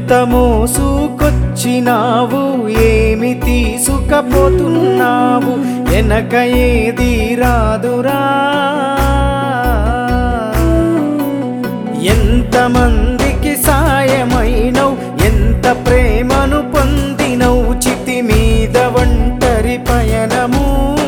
ఎంత మోసుకొచ్చినావు ఏమి తీసుకపోతున్నావు వెనక ఏది రాదురా ఎంత మందికి సాయమైనవు ఎంత ప్రేమను పొందినవు చితి మీద ఒంటరి పయనము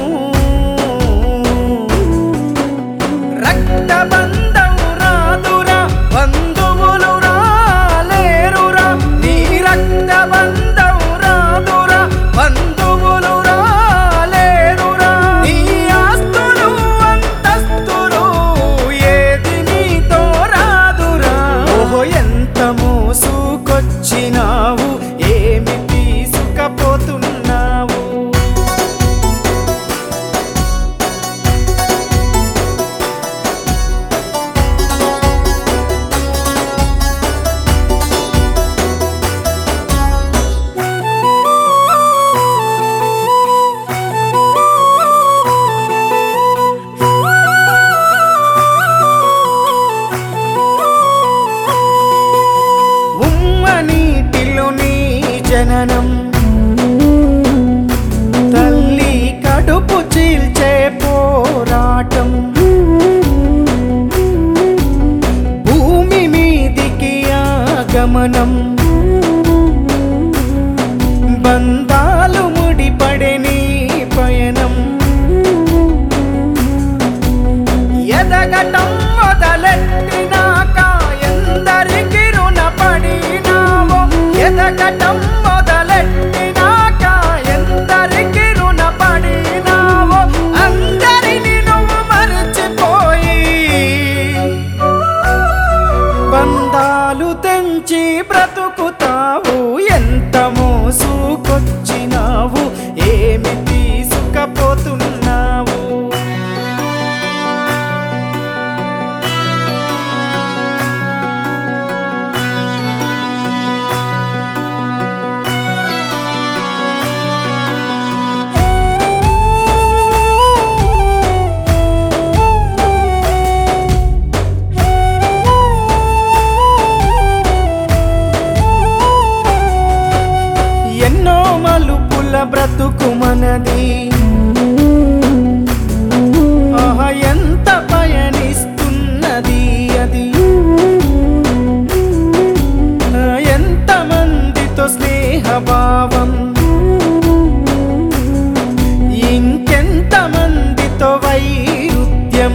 రక్తబంధము రాదురా బంధువులు రాలేరురా నీ రక్తబంధము రాదురా బంధువులు రాలేరురా నీ ఆస్తులు అంతస్తులు ఏది నీతో రాదురా ఓహో ఎంత మోసుకొచ్చినావు ఏమి తీసుకపోతున్నావు ఉమ్మ నీటిలో నీ జననం తల్లి కడుపు చీల్చే పోరాటం భూమి మీదికి ఆగమనం బంధాలు ముడిపడే నీ పయనం ఎదగటం మొదలెట్టినాక ఎందరికి రుణపడినావో ఎదగటం మొదలెట్టినాక ఎందరికి రుణపడినావో అందరిని నువ్వు మరచిపోయి బంధాలు తెంచి బ్రతుకుతావు ఎంత మోసుకొచ్చినావు ఏమి తీసుకపోతున్నావు ఎన్నో మలుపుల బ్రతుకు మనది ఆహా ఎంత పయనిస్తున్నది అది ఆ, ఎంత మందితో స్నేహభావం ఇంకెంత మందితో వైరుధ్యం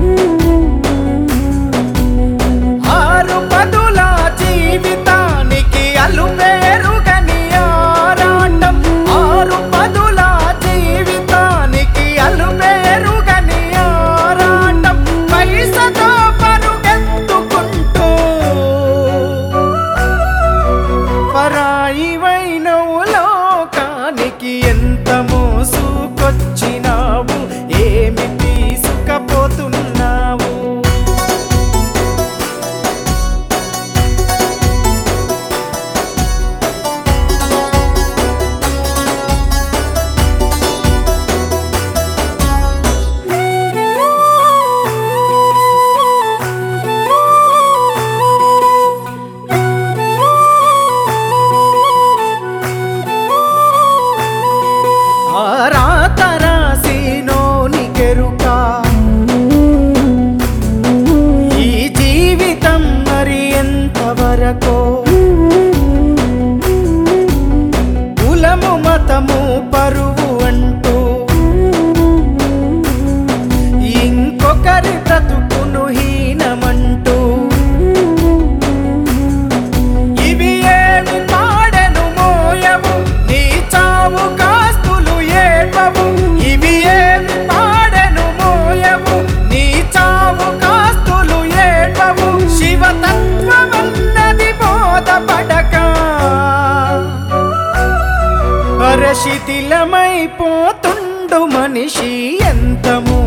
ఆరు పదుల జీవితానికి అలుపేరుగని ఆరాటం ఆరు పదుల జీవితానికి అలుపేరుగని ఆరాటం పైసతో పరుగెత్తుకుంటూ పరాయి వైనవు లోకానికి ఎంత మోసుకొచ్చినావు ఏమి తీసుకపోతున్నావు ఆ రాత రాసినోని కెరుక ఈ జీవితం మరి ఎంతవరకో కులము మతము పరువు అంటూ ఇంకొకరి బ్రతుకును హీనమంటూ ఇవి ఏమి పాడెను మోయవు నీ చావు కాస్తులు ఏడ్వవు ఇవి ఏమి పాడెను మోయవు నీ చావు కాస్తులు ఏడ్వవు శివతత్వమన్నది బోధపడక అరశిథిలమైపోతుండు మనిషి ఎంత మో